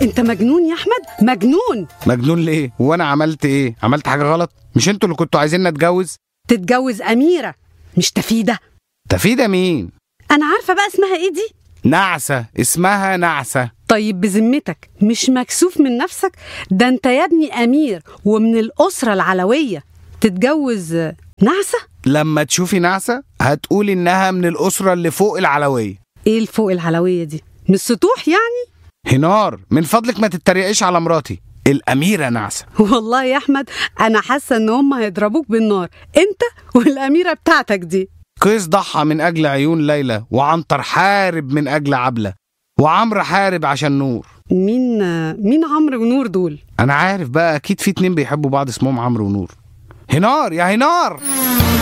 انت مجنون يا احمد مجنون مجنون ليه وانا عملت ايه عملت حاجه غلط مش انتوا اللي كنتوا عايزين نتجوز تتجوز اميره مش تفيده تفيدة مين انا عارفه بقى اسمها ايه دي نعسة اسمها نعسة طيب بذمتك مش مكسوف من نفسك ده انت يا ابني امير ومن الاسره العلويه تتجوز نعسه لما تشوفي نعسة هتقولي انها من الاسرة اللي فوق العلوية ايه الفوق العلويه دي من السطوح يعني هنار من فضلك ما تتريقيش على مراتي الأميرة نعسة والله يا احمد انا حاسه ان هم هيضربوك بالنار انت والاميره بتاعتك دي قيس ضحى من أجل عيون ليلى وعنتر حارب من أجل عبلة وعمرو حارب عشان نور مين مين عمرو ونور دول أنا عارف بقى أكيد في اتنين بيحبوا بعض اسمهم عمرو ونور هنار يا هنار